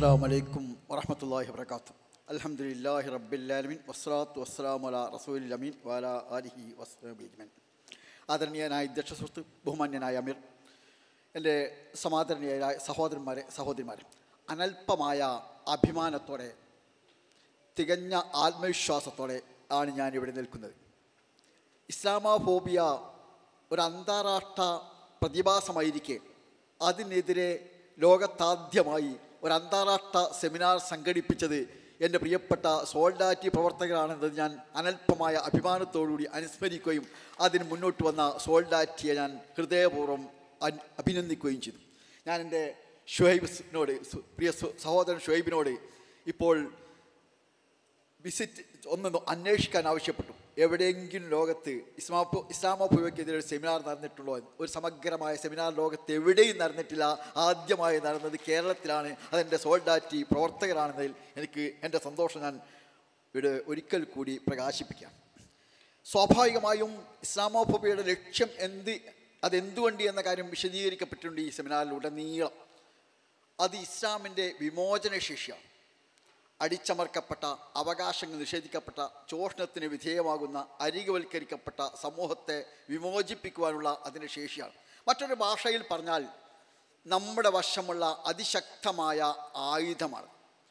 അസ്സാം വലൈക്കും വറഹമത്തല്ലാഹി വർക്കാത്തു അലഹമുല്ലാഹി റബ്ബില്ലാലമിൻ വസ്സലാത്തു വസ്സലാം അല റസൂലിൽ അമീൻ വാല അലിഹി വസ്ലമീൻ ആദരണീയനായ അധ്യക്ഷ സുഹൃത്ത് ബഹുമാന്യനായ അമീർ എൻ്റെ സമാദരണീയരായ സഹോദരന്മാരെ സഹോദരിമാരെ അനൽപമായ അഭിമാനത്തോടെ തികഞ്ഞ ആത്മവിശ്വാസത്തോടെ ആണ് ഞാൻ ഇവിടെ നിൽക്കുന്നത് ഇസ്ലാമോഫോബിയ ഒരു അന്താരാഷ്ട്ര പ്രതിഭാസമായിരിക്കെ അതിനെതിരെ ലോകത്താദ്യമായി ഒരു അന്താരാഷ്ട്ര സെമിനാർ സംഘടിപ്പിച്ചത് എൻ്റെ പ്രിയപ്പെട്ട സോൾഡാറ്റി പ്രവർത്തകരാണെന്നത് ഞാൻ അനൽപമായ അഭിമാനത്തോടുകൂടി അനുസ്മരിക്കുകയും അതിന് മുന്നോട്ട് വന്ന സോൾഡാറ്റിയെ ഞാൻ ഹൃദയപൂർവ്വം അൻ- അഭിനന്ദിക്കുകയും ചെയ്തു ഞാൻ എൻ്റെ ഷുഹൈബിനോട് സു- പ്രിയ സു- സഹോദരൻ ഷുഹൈബിനോട് ഇപ്പോൾ വിസിറ്റ് ഒന്ന് അന്വേഷിക്കാൻ ആവശ്യപ്പെട്ടു എവിടെയെങ്കിലും ലോകത്ത് ഇസ്ലാമോ ഇസ്ലാമോഫോബിയക്കെതിരെ ഒരു സെമിനാർ നടന്നിട്ടുള്ളോ എന്ന്. ഒരു സമഗ്രമായ സെമിനാർ ലോകത്ത് എവിടെയും നടന്നിട്ടില്ല ആദ്യമായി നടന്നത് കേരളത്തിലാണ് അതെൻ്റെ സോൾഡാറ്റി പ്രവർത്തകരാണെന്നതിൽ എനിക്ക് എൻ്റെ സന്തോഷം ഞാൻ ഇവിടെ ഒരിക്കൽ കൂടി പ്രകാശിപ്പിക്കാം സ്വാഭാവികമായും ഇസ്ലാമോഫോബിയയുടെ ലക്ഷ്യം എന്ത് അതെന്തുകൊണ്ട് എന്ന കാര്യം വിശദീകരിക്കപ്പെട്ടിട്ടുണ്ട് ഈ സെമിനാറിലുടനീളം അത് ഇസ്ലാമിൻ്റെ വിമോചന ശേഷിയാണ് അടിച്ചമർക്കപ്പെട്ട അവകാശങ്ങൾ നിഷേധിക്കപ്പെട്ട ചൂഷണത്തിന് വിധേയമാകുന്ന അരികവൽക്കരിക്കപ്പെട്ട സമൂഹത്തെ വിമോചിപ്പിക്കുവാനുള്ള അതിൻ്റെ ശേഷിയാണ് മറ്റൊരു ഭാഷയിൽ പറഞ്ഞാൽ നമ്മുടെ വശമുള്ള അതിശക്തമായ ആയുധമാണ്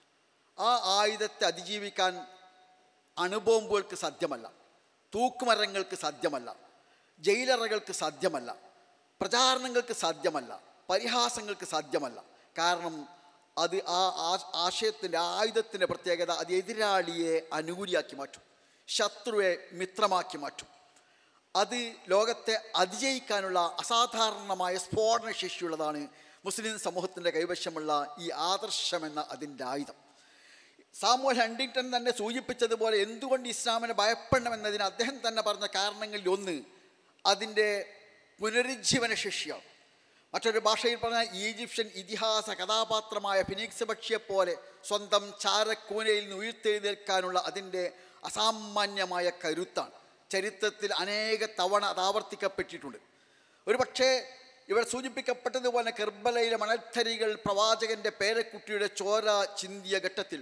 ആ ആയുധത്തെ അതിജീവിക്കാൻ അണുബോംബുകൾക്ക് സാധ്യമല്ല തൂക്കുമരങ്ങൾക്ക് സാധ്യമല്ല ജയിലറകൾക്ക് സാധ്യമല്ല പ്രചാരണങ്ങൾക്ക് സാധ്യമല്ല പരിഹാസങ്ങൾക്ക് സാധ്യമല്ല കാരണം അത് ആ ആ- ആശയത്തിൻ്റെ ആയുധത്തിൻ്റെ പ്രത്യേകത അത് എതിരാളിയെ അനുകൂലിയാക്കി മാറ്റും ശത്രുവെ മിത്രമാക്കി മാറ്റും അത് ലോകത്തെ അതിജയിക്കാനുള്ള അസാധാരണമായ സ്ഫോടന ശേഷിയുള്ളതാണ് മുസ്ലിം സമൂഹത്തിൻ്റെ കൈവശമുള്ള ഈ ആദർശമെന്ന അതിൻ്റെ ആയുധം സാമുവൽ ഹണ്ടിങ്ടൺ തന്നെ സൂചിപ്പിച്ചതുപോലെ എന്തുകൊണ്ട് ഇസ്ലാമിനെ ഭയപ്പെടണമെന്നതിന് അദ്ദേഹം തന്നെ പറഞ്ഞ കാരണങ്ങളിൽ ഒന്ന് അതിൻ്റെ പുനരുജ്ജീവന ശേഷിയാണ് മറ്റൊരു ഭാഷയിൽ പറഞ്ഞാൽ ഈജിപ്ഷ്യൻ ഇതിഹാസ കഥാപാത്രമായ ഫിനിക്സ് പക്ഷിയെപ്പോലെ സ്വന്തം ചാരക്കൂനയിൽ നിന്ന് ഉയർത്തെഴുന്നേൽക്കാനുള്ള അതിൻ്റെ അസാമാന്യമായ കരുത്താണ് ചരിത്രത്തിൽ അനേക തവണ അത് ആവർത്തിക്കപ്പെട്ടിട്ടുണ്ട് ഒരു പക്ഷേ ഇവിടെ സൂചിപ്പിക്കപ്പെട്ടതുപോലെ കെർബലയിലെ മണൽത്തരികൾ പ്രവാചകന്റെ പേരക്കുട്ടിയുടെ ചോര ചിന്തിയ ഘട്ടത്തിൽ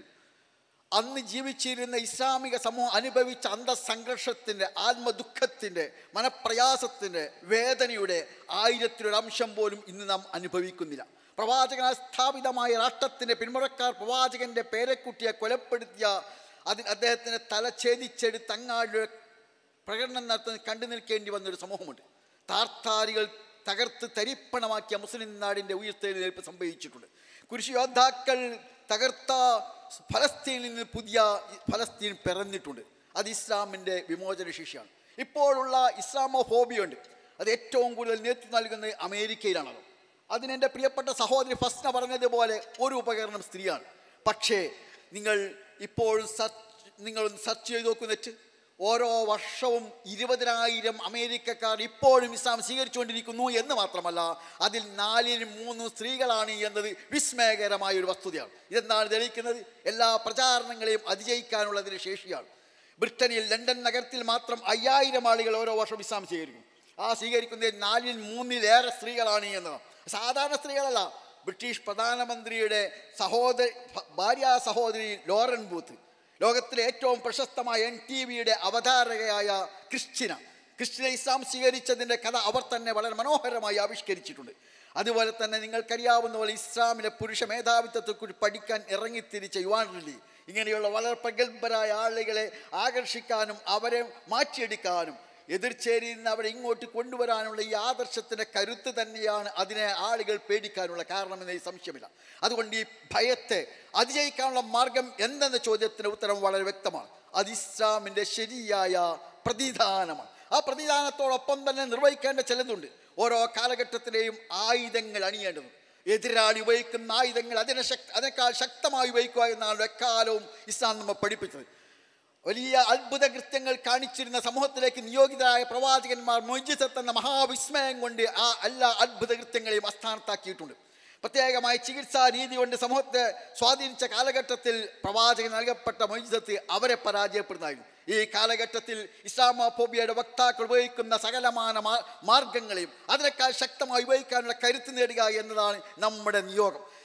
അന്ന് ജീവിച്ചിരുന്ന ഇസ്ലാമിക സമൂഹം അനുഭവിച്ച അന്തസംഘർഷത്തിൻ്റെ ആത്മദുഃഖത്തിൻ്റെ മനപ്രയാസത്തിൻ്റെ വേദനയുടെ ആയിരത്തിലൊരു അംശം പോലും ഇന്ന് നാം അനുഭവിക്കുന്നില്ല പ്രവാചകനാൽ സ്ഥാപിതമായ രാഷ്ട്രത്തിൻ്റെ പിന്മുറക്കാർ പ്രവാചകന്റെ പേരക്കുട്ടിയെ കൊലപ്പെടുത്തിയ അതിന് അദ്ദേഹത്തിൻ്റെ തല ഛേദിച്ചെടുത്ത് അങ്ങാടിയുടെ പ്രകടനം നടത്തുന്ന കണ്ടു നിൽക്കേണ്ടി വന്നൊരു സമൂഹമുണ്ട് താർത്താരികൾ തകർത്ത് തരിപ്പണമാക്കിയ മുസ്ലിം നാടിൻ്റെ ഉയർത്തെഴുന്നേൽപ്പ് സംഭവിച്ചിട്ടുണ്ട് കുരിശ് യോദ്ധാക്കൾ തകർത്ത ഫലസ്തീനിൽ നിന്ന് പുതിയ ഫലസ്തീൻ പിറന്നിട്ടുണ്ട് അത് ഇസ്ലാമിൻ്റെ വിമോചന ശേഷിയാണ് ഇപ്പോഴുള്ള ഇസ്ലാമോഫോബിയുണ്ട് അത് ഏറ്റവും കൂടുതൽ നേതൃത്വം നൽകുന്നത് അമേരിക്കയിലാണല്ലോ അതിനെൻ്റെ പ്രിയപ്പെട്ട സഹോദരി ഫസ്ന പറഞ്ഞതുപോലെ ഒരു ഉപകരണം സ്ത്രീയാണ് പക്ഷേ നിങ്ങൾ ഇപ്പോഴും സെർച്ച് നിങ്ങളൊന്ന് സെർച്ച് ചെയ്ത് നോക്കുന്നിട്ട് ഓരോ വർഷവും ഇരുപതിനായിരം അമേരിക്കക്കാർ ഇപ്പോഴും ഇസ്ലാം സ്വീകരിച്ചുകൊണ്ടിരിക്കുന്നു എന്ന് മാത്രമല്ല അതിൽ നാലിൽ മൂന്ന് സ്ത്രീകളാണ് എന്നത് വിസ്മയകരമായ ഒരു വസ്തുതയാണ് ഇതെന്താണ് തെളിയിക്കുന്നത് എല്ലാ പ്രചാരണങ്ങളെയും അതിജയിക്കാനുള്ളതിന് ശേഷിയാണ് ബ്രിട്ടനിൽ ലണ്ടൻ നഗരത്തിൽ മാത്രം അയ്യായിരം ആളുകൾ ഓരോ വർഷം ഇസ്ലാം സ്വീകരിക്കും ആ സ്വീകരിക്കുന്നത് നാലിൽ മൂന്നിലേറെ സ്ത്രീകളാണ് എന്ന് സാധാരണ സ്ത്രീകളല്ല ബ്രിട്ടീഷ് പ്രധാനമന്ത്രിയുടെ സഹോദരി ഭാര്യ സഹോദരി ലോറൻ ബൂത്ത് ലോകത്തിലെ ഏറ്റവും പ്രശസ്തമായ എൻ ടി വിയുടെ അവതാരകയായ ക്രിസ്റ്റിന ക്രിസ്റ്റിന ഇസ്ലാം സ്വീകരിച്ചതിൻ്റെ കഥ അവർ തന്നെ വളരെ മനോഹരമായി ആവിഷ്കരിച്ചിട്ടുണ്ട് അതുപോലെ തന്നെ നിങ്ങൾക്കറിയാവുന്ന പോലെ ഇസ്ലാമിലെ പുരുഷ മേധാവിത്വത്തെക്കുറിച്ച് പഠിക്കാൻ ഇറങ്ങിത്തിരിച്ച യുവാൻ റിലി ഇങ്ങനെയുള്ള വളരെ പ്രഗത്ഭരായ ആളുകളെ ആകർഷിക്കാനും അവരെ മാറ്റിയെടുക്കാനും എതിർച്ചേരിയിൽ നിന്ന് അവരെ ഇങ്ങോട്ട് കൊണ്ടുവരാനുള്ള ഈ ആദർശത്തിൻ്റെ കരുത്ത് തന്നെയാണ് അതിനെ ആളുകൾ പേടിക്കാനുള്ള കാരണമെന്ന് ഈ സംശയമില്ല അതുകൊണ്ട് ഈ ഭയത്തെ അതിജയിക്കാനുള്ള മാർഗം എന്തെന്ന ചോദ്യത്തിന് ഉത്തരം വളരെ വ്യക്തമാണ് അത് ഇസ്ലാമിൻ്റെ ശരിയായ പ്രതിദാനമാണ് ആ പ്രതിദാനത്തോടൊപ്പം തന്നെ നിർവഹിക്കേണ്ട ചിലതുണ്ട് ഓരോ കാലഘട്ടത്തിലെയും ആയുധങ്ങൾ അണിയേണ്ടതുണ്ട് എതിരാളി ഉപയോഗിക്കുന്ന ആയുധങ്ങൾ അതിനെ ശക്തി അതിനേക്കാൾ ശക്തമായി ഉപയോഗിക്കുക എന്നാണ് എക്കാലവും ഇസ്ലാം നമ്മെ പഠിപ്പിച്ചത് വലിയ അത്ഭുത കൃത്യങ്ങൾ കാണിച്ചിരുന്ന സമൂഹത്തിലേക്ക് നിയോഗിതരായ പ്രവാചകന്മാർ മൊയ്ജിസത്ത് എന്ന മഹാവിസ്മയം കൊണ്ട് ആ എല്ലാ അത്ഭുത കൃത്യങ്ങളെയും അസ്ഥാനത്താക്കിയിട്ടുണ്ട് പ്രത്യേകമായ ചികിത്സാ രീതി കൊണ്ട് സമൂഹത്തെ സ്വാധീനിച്ച കാലഘട്ടത്തിൽ പ്രവാചകൻ നൽകപ്പെട്ട മൊയ്ജിസത്ത് അവരെ പരാജയപ്പെടുന്നതായിരുന്നു ഈ കാലഘട്ടത്തിൽ ഇസ്ലാമോഫോബിയയുടെ വക്താക്കൾ ഉപയോഗിക്കുന്ന സകലമാന മാ- മാർഗങ്ങളെയും അതിനേക്കാൾ ശക്തമായി ഉപയോഗിക്കാനുള്ള കരുത്ത് നേടുക എന്നതാണ് നമ്മുടെ നിയോഗം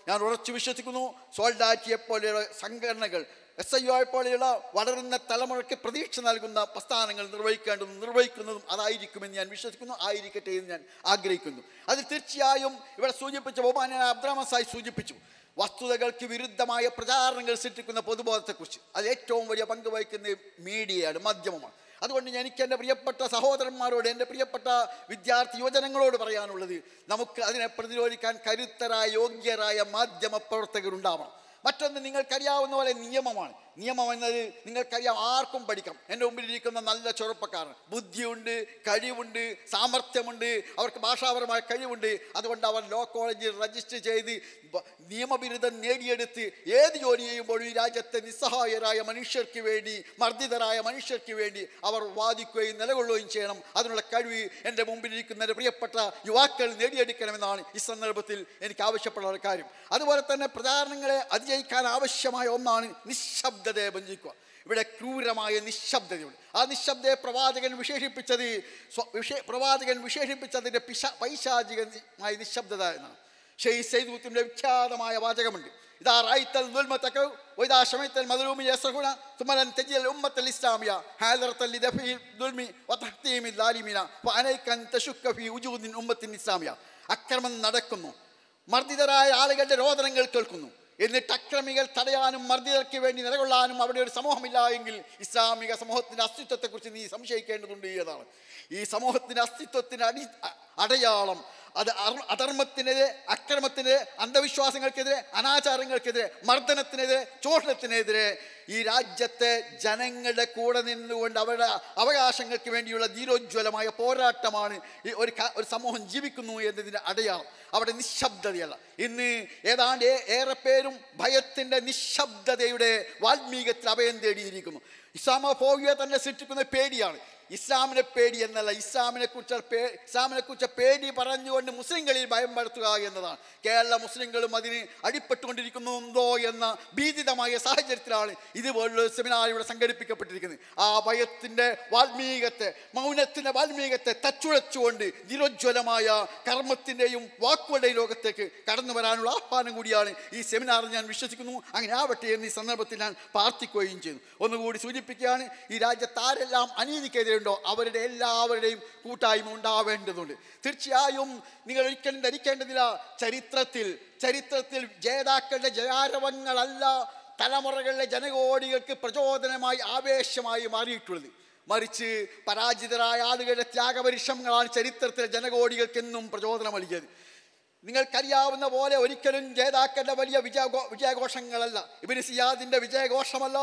ഞാൻ ഉറച്ചു വിശ്വസിക്കുന്നു സോൾഡാറ്റിയെ പോലെയുള്ള സംഘടനകൾ എസ് ഐ ഒ പോലെയുള്ള വളരുന്ന തലമുറയ്ക്ക് പ്രതീക്ഷ നൽകുന്ന പ്രസ്ഥാനങ്ങൾ നിർവഹിക്കേണ്ടതും നിർവഹിക്കുന്നതും അതായിരിക്കുമെന്ന് ഞാൻ വിശ്വസിക്കുന്നു ആയിരിക്കട്ടെ എന്ന് ഞാൻ ആഗ്രഹിക്കുന്നു അത് തീർച്ചയായും ഇവിടെ സൂചിപ്പിച്ച ബഹുമാനായ അബ്ദുറഹ്മാൻ സായി സൂചിപ്പിച്ചു വസ്തുതകൾക്ക് വിരുദ്ധമായ പ്രചാരണങ്ങൾ സൃഷ്ടിക്കുന്ന പൊതുബോധത്തെക്കുറിച്ച് അത് ഏറ്റവും വലിയ പങ്ക് വഹിക്കുന്ന മീഡിയയാണ് മാധ്യമമാണ് അതുകൊണ്ട് എനിക്ക് എൻ്റെ പ്രിയപ്പെട്ട സഹോദരന്മാരോട് എൻ്റെ പ്രിയപ്പെട്ട വിദ്യാർത്ഥി യുവജനങ്ങളോട് പറയാനുള്ളത് നമുക്ക് അതിനെ പ്രതിരോധിക്കാൻ കരുത്തരായ യോഗ്യരായ മാധ്യമ പ്രവർത്തകരുണ്ടാവണം മറ്റൊന്ന് നിങ്ങൾക്കറിയാവുന്ന പോലെ നിയമമാണ് നിയമം എന്നത് നിങ്ങൾക്കറിയാം ആർക്കും പഠിക്കാം എൻ്റെ മുമ്പിലിരിക്കുന്ന നല്ല ചെറുപ്പക്കാരൻ ബുദ്ധിയുണ്ട് കഴിവുണ്ട് സാമർഥ്യമുണ്ട് അവർക്ക് ഭാഷാപരമായ കഴിവുണ്ട് അതുകൊണ്ട് അവർ ലോ കോളേജിൽ രജിസ്റ്റർ ചെയ്ത് ബ- നിയമബിരുദം നേടിയെടുത്ത് ഏത് ജോലി ചെയ്യുമ്പോഴും ഈ രാജ്യത്തെ നിസ്സഹായരായ മനുഷ്യർക്ക് വേണ്ടി മർദ്ദിതരായ മനുഷ്യർക്ക് വേണ്ടി അവർ വാദിക്കുകയും നിലകൊള്ളുകയും ചെയ്യണം അതിനുള്ള കഴിവ് എൻ്റെ മുമ്പിലിരിക്കുന്ന എൻ്റെ പ്രിയപ്പെട്ട യുവാക്കൾ നേടിയെടുക്കണമെന്നാണ് ഈ സന്ദർഭത്തിൽ എനിക്ക് ആവശ്യപ്പെടാനുള്ള ഒരു കാര്യം അതുപോലെ തന്നെ പ്രചാരണങ്ങളെ അതിജയിക്കാൻ ആവശ്യമായ ഒന്നാണ് നിശബ്ദതയെ ബന്ധിക്കുക ഇവിടെ ക്രൂരമായ നിശബ്ദതയുണ്ട് ആ നിശബ്ദയെ പ്രവാചകൻ വിശേഷിപ്പിച്ചത് സ്വ- വിശേ പ്രവാചകൻ വിശേഷിപ്പിച്ചതിൻ്റെ പിശ പൈശാചികമായ നിശബ്ദത എന്നാണ് ഷെയ് സൈദൂത്തിൻ്റെ വിഖ്യാതമായ വാചകമുണ്ട് ഇതാ റായിത്തൽ ദുൽമത്തക്കു وإذا شميت المظلوم يصرخون ثم لن تجد الأمة الإسلامية حاضرة لدفع الظلم وتحطيم الظالمين وعليك أن تشك في وجود أمة إسلامية അക്രമം നടക്കുന്നു മർദ്ദിതരായ ആളുകളുടെ രോദനങ്ങൾ കേൾക്കുന്നു എന്നിട്ട് അക്രമികൾ തടയാനും മർദ്ദിതർക്ക് വേണ്ടി നിലകൊള്ളാനും അവിടെ ഒരു സമൂഹമില്ല എങ്കിൽ ഇസ്ലാമിക സമൂഹത്തിൻ്റെ അസ്തിത്വത്തെക്കുറിച്ച് നീ സംശയിക്കേണ്ടതുണ്ട് എന്നതാണ് ഈ സമൂഹത്തിൻ്റെ അസ്തിത്വത്തിൻ്റെ അടി അ- അടയാളം അത് അർ- അധർമ്മത്തിനെതിരെ അക്രമത്തിനെതിരെ അന്ധവിശ്വാസങ്ങൾക്കെതിരെ അനാചാരങ്ങൾക്കെതിരെ മർദ്ദനത്തിനെതിരെ ചൂഷണത്തിനെതിരെ ഈ രാജ്യത്തെ ജനങ്ങളുടെ കൂടെ നിന്നുകൊണ്ട് അവരുടെ അവകാശങ്ങൾക്ക് വേണ്ടിയുള്ള ധീരോജ്വലമായ പോരാട്ടമാണ് ഈ ഒരു ക- ഒരു സമൂഹം ജീവിക്കുന്നു എന്നതിൻ്റെ അടയാളം അവിടെ നിശബ്ദതയല്ല ഇന്ന് ഏതാണ്ട് ഏ- ഏറെ പേരും ഭയത്തിൻ്റെ നിശബ്ദതയുടെ വാൽമീകത്തിൽ അഭയം തേടിയിരിക്കുന്നു ഇസ്ലാമോഫോബിയ തന്നെ സൃഷ്ടിക്കുന്ന പേടിയാണ് ഇസ്ലാമിനെ പേടി എന്നല്ല ഇസ്ലാമിനെ കുറിച്ച് പേ ഇസ്ലാമിനെ കുറിച്ച് പേടി പറഞ്ഞുകൊണ്ട് മുസ്ലിങ്ങളിൽ ഭയം പടുത്തുക എന്നതാണ് കേരള മുസ്ലിങ്ങളും അതിന് അടിപ്പെട്ടുകൊണ്ടിരിക്കുന്നുണ്ടോ എന്ന ഭീതിതമായ സാഹചര്യത്തിലാണ് ഇതുപോലുള്ള സെമിനാർ ഇവിടെ സംഘടിപ്പിക്കപ്പെട്ടിരിക്കുന്നത് ആ ഭയത്തിൻ്റെ വാൽമീകത്തെ മൗനത്തിൻ്റെ വാൽമീകത്തെ തച്ചുഴച്ചുകൊണ്ട് നിരോജ്വലമായ കർമ്മത്തിൻ്റെയും വാക്കുകളുടെയും ലോകത്തേക്ക് കടന്നു വരാനുള്ള ആഹ്വാനം കൂടിയാണ് ഈ സെമിനാർ ഞാൻ വിശ്വസിക്കുന്നു അങ്ങനെ ആവട്ടെ എന്ന് ഈ സന്ദർഭത്തിൽ ഞാൻ പ്രാർത്ഥിക്കുകയും ചെയ്യുന്നു ഒന്നുകൂടി സൂചിപ്പിക്കുകയാണ് ഈ രാജ്യത്ത് ആരെല്ലാം അനീതിക്കെതിരെയുണ്ടോ അവരുടെ എല്ലാവരുടെയും കൂട്ടായ്മ ഉണ്ടാവേണ്ടതുണ്ട് തീർച്ചയായും നിങ്ങൾ ഒരിക്കലും ധരിക്കേണ്ടതില്ല ചരിത്രത്തിൽ ചരിത്രത്തിൽ ജേതാക്കളുടെ ജയാരവങ്ങളല്ല തലമുറകളിലെ ജനകോടികൾക്ക് പ്രചോദനമായി ആവേശമായി മാറിയിട്ടുള്ളത് മറിച്ച് പരാജിതരായ ആളുകളുടെ ത്യാഗപരിശ്രമങ്ങളാണ് ചരിത്രത്തിലെ ജനകോടികൾക്ക് എന്നും പ്രചോദനം നൽകിയത് നിങ്ങൾക്കറിയാവുന്ന പോലെ ഒരിക്കലും ജേതാക്കളുടെ വലിയ വിജയഘോ വിജയഘോഷങ്ങളല്ല ഇബിന് സിയാദിന്റെ വിജയഘോഷമല്ല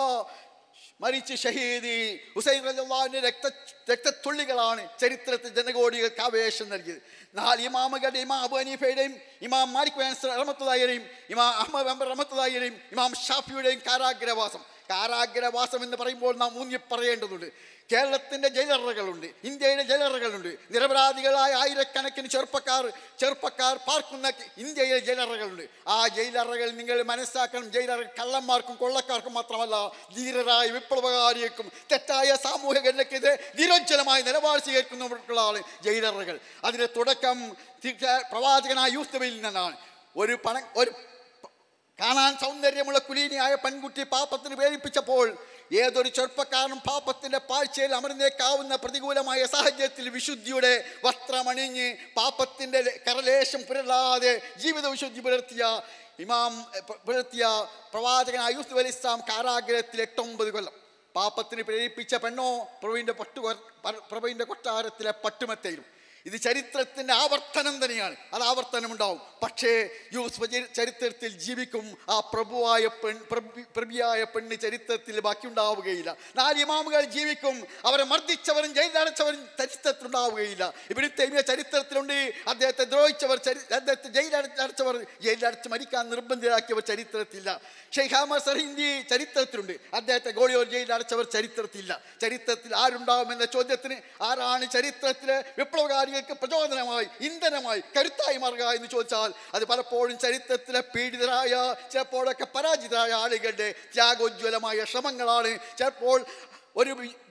മരിച്ച് ഷഹീദി ഹുസൈൻ റജുല്ലാവിൻ്റെ രക്ത രക്തത്തുള്ളികളാണ് ചരിത്രത്തിൽ ജനകോടികൾക്ക് ആവേശം നൽകിയത് നാല് ഇമാമുകളുടെ ഇമാം അബു ഹനീഫയുടെയും ഇമാം മാലിക് റഹമത്തുദായരെയും ഇമാം അഹമ്മദ് അംബർ റഹമത്തുദായരെയും ഇമാം ഷാഫിയുടെയും കാരാഗ്രഹവാസം കാരാഗ്രഹവാസം എന്ന് പറയുമ്പോൾ നാം ഊന്നി പറയേണ്ടതുണ്ട് കേരളത്തിൻ്റെ ജയിലറകളുണ്ട് ഇന്ത്യയുടെ ജയിലറകളുണ്ട് നിരപരാധികളായ ആയിരക്കണക്കിന് ചെറുപ്പക്കാർ ചെറുപ്പക്കാർ പാർക്കുന്ന ഇന്ത്യയിലെ ജയിലറകളുണ്ട് ആ ജയിലറകൾ നിങ്ങൾ മനസ്സിലാക്കണം ജയിലറ കള്ളന്മാർക്കും കൊള്ളക്കാർക്കും മാത്രമല്ല ധീരരായ വിപ്ലവകാരികൾക്കും തെറ്റായ സാമൂഹിക ഘടനയ്ക്കെതിരെ നിരോജ്വലമായ നിലപാട് സ്വീകരിക്കുന്നവർക്കുള്ളതാണ് ജയിലറകൾ അതിൻ്റെ തുടക്കം തീർച്ച- പ്രവാചകനായ യൂസ്തബയിൽ നിന്നാണ് ഒരു പണ ഒരു കാണാൻ സൗന്ദര്യമുള്ള കുലീനിയായ പെൺകുട്ടി പാപ്പത്തിന് പ്രേരിപ്പിച്ചപ്പോൾ ഏതൊരു ചെറുപ്പക്കാരനും പാപ്പത്തിന്റെ പാഴ്ചയിൽ അമർന്നേക്കാവുന്ന പ്രതികൂലമായ സാഹചര്യത്തിൽ വിശുദ്ധിയുടെ വസ്ത്രമണിഞ്ഞ് പാപ്പത്തിന്റെ കരലേശം പുരളാതെ ജീവിത വിശുദ്ധി പുലർത്തിയ ഇമാം എ, പ- പുലർത്തിയ പ്രവാചകനായ യൂസുഫ് അലി ഇസ്ലാം കാരാഗ്രഹത്തിൽ എട്ടൊമ്പത് കൊല്ലം പാപ്പത്തിന് പ്രേരിപ്പിച്ച പെണ്ണോ പ്രഭുവിൻ്റെ പട്ടു പ്രഭുവിൻ്റെ കൊട്ടാരത്തിലെ പട്ടുമെത്തയിലും ഇത് ചരിത്രത്തിൻ്റെ ആവർത്തനം തന്നെയാണ് അത് ആവർത്തനം ഉണ്ടാവും പക്ഷേ യൂസുഫ് ചരി- ചരിത്രത്തിൽ ജീവിക്കും ആ പ്രഭുവായ പെൺ പ്രഭി- പ്രഭിയായ പെണ്ണ് ചരിത്രത്തിൽ ബാക്കിയുണ്ടാവുകയില്ല നാല് ഇമാമുകൾ ജീവിക്കും അവരെ മർദ്ദിച്ചവരും ജയിലടച്ചവരും ചരിത്രത്തിലുണ്ടാവുകയില്ല ഇവിടെ തേമിയ ചരിത്രത്തിലുണ്ട് അദ്ദേഹത്തെ ദ്രോഹിച്ചവർ ചരി- അദ്ദേഹത്തെ ജയിലടച്ചവർ ജയിലടച്ച് മരിക്കാൻ നിർബന്ധിതരാക്കിയവർ ചരിത്രത്തിലില്ല ഷെയ്ഖ് അഹമ്മദ് സർഹിന്ദി ചരിത്രത്തിലുണ്ട് അദ്ദേഹത്തെ ഗോളിയോർ ജയിലടച്ചവർ ചരിത്രത്തിലില്ല ചരിത്രത്തിൽ ആരുണ്ടാവുമെന്ന ചോദ്യത്തിന് ആരാണ് ചരിത്രത്തിലെ വിപ്ലവകാരികൾക്ക് പ്രചോദനമായി ഇന്ധനമായി കരുത്തായി മാറുക എന്ന് ചോദിച്ചാൽ അത് പലപ്പോഴും ചരിത്രത്തിലെ പീഡിതരായ ചിലപ്പോഴൊക്കെ പരാജിതരായ ആളുകളുടെ ത്യാഗോജ്വലമായ ശ്രമങ്ങളാണ് ചിലപ്പോൾ ഒരു വി-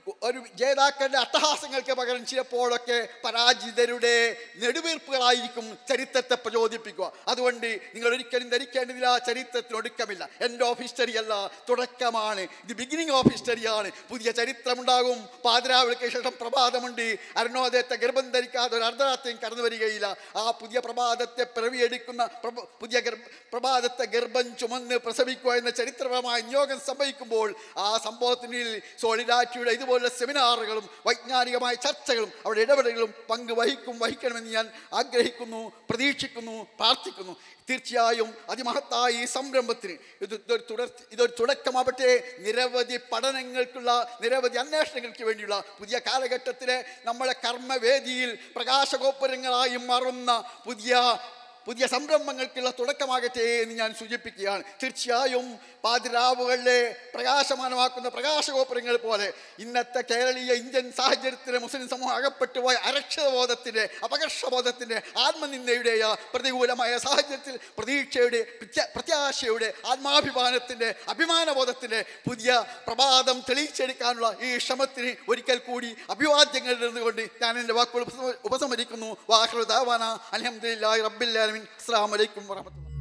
ഒരു ജേതാക്കളുടെ അട്ടഹാസങ്ങൾക്ക് പകരം ചിലപ്പോഴൊക്കെ പരാജിതരുടെ നെടുവീർപ്പുകളായിരിക്കും ചരിത്രത്തെ പ്രചോദിപ്പിക്കുക അതുകൊണ്ട് നിങ്ങൾ ഒരിക്കലും ധരിക്കേണ്ടതില്ല ചരിത്രത്തിന് ഒടുക്കമില്ല എൻഡ് ഓഫ് ഹിസ്റ്ററി അല്ല തുടക്കമാണ് ഇത് ബിഗിനിങ് ഓഫ് ഹിസ്റ്ററിയാണ് പുതിയ ചരിത്രമുണ്ടാകും പാതിരാവിളിക്ക് ശേഷം പ്രഭാതമുണ്ട് അരുണോദയത്തെ ഗർഭം ധരിക്കാതെ ഒരു അർദ്ധരാത്രിയും കടന്നു വരികയില്ല ആ പുതിയ പ്രഭാതത്തെ പിറവിയെടുക്കുന്ന പ്രഭ- പുതിയ ഗർഭ പ്രഭാതത്തെ ഗർഭം ചുമന്ന് പ്രസവിക്കുക എന്ന ചരിത്രപരമായ നിയോഗം സംഭവിക്കുമ്പോൾ ആ സംഭവത്തിന് സോളിഡാറ്റിയുടെ ഇതുപോലുള്ള സെമിനാറുകളും വൈജ്ഞാനികമായ ചർച്ചകളും അവിടെ ഇടപെടലുകളും പങ്ക് വഹിക്കും വഹിക്കണമെന്ന് ഞാൻ ആഗ്രഹിക്കുന്നു പ്രതീക്ഷിക്കുന്നു പ്രാർത്ഥിക്കുന്നു തീർച്ചയായും അതിമഹത്തായ ഈ സംരംഭത്തിന് ഇത് ഇതൊരു തുടർ ഇതൊരു തുടക്കമാവട്ടെ നിരവധി പഠനങ്ങൾക്കുള്ള നിരവധി അന്വേഷണങ്ങൾക്ക് വേണ്ടിയുള്ള പുതിയ കാലഘട്ടത്തിലെ നമ്മളെ കർമ്മവേദിയിൽ പ്രകാശഗോപുരങ്ങളായി മാറുന്ന പുതിയ പുതിയ സംരംഭങ്ങൾക്കുള്ള തുടക്കമാകട്ടെ എന്ന് ഞാൻ സൂചിപ്പിക്കുകയാണ് തീർച്ചയായും പാതിരാവുകളിലെ പ്രകാശമാനമാക്കുന്ന പ്രകാശഗോപുരങ്ങൾ പോലെ ഇന്നത്തെ കേരളീയ ഇന്ത്യൻ സാഹചര്യത്തിലെ മുസ്ലിം സമൂഹം അകപ്പെട്ടു പോയ അരക്ഷബോധത്തിൻ്റെ അപകർഷബോധത്തിൻ്റെ ആത്മനിന്ദയുടെ പ്രതികൂലമായ സാഹചര്യത്തിൽ പ്രതീക്ഷയുടെ പ്രത്യ- പ്രത്യാശയുടെ ആത്മാഭിമാനത്തിൻ്റെ അഭിമാനബോധത്തിൻ്റെ പുതിയ പ്രഭാതം തെളിയിച്ചെടുക്കാനുള്ള ഈ ശ്രമത്തിന് ഒരിക്കൽ കൂടി അഭിവാദ്യങ്ങൾ ഇരുന്നുകൊണ്ട് ഞാൻ എൻ്റെ വാക്കുകൾ ഉപസ- ഉപസംഹരിക്കുന്നു വാഹൃദാവാന അലഹമുല്ലാ റബ്ബില്ലാലമിൻ അസ്സാം വലൈക്കും വാഹമത്തുള്ള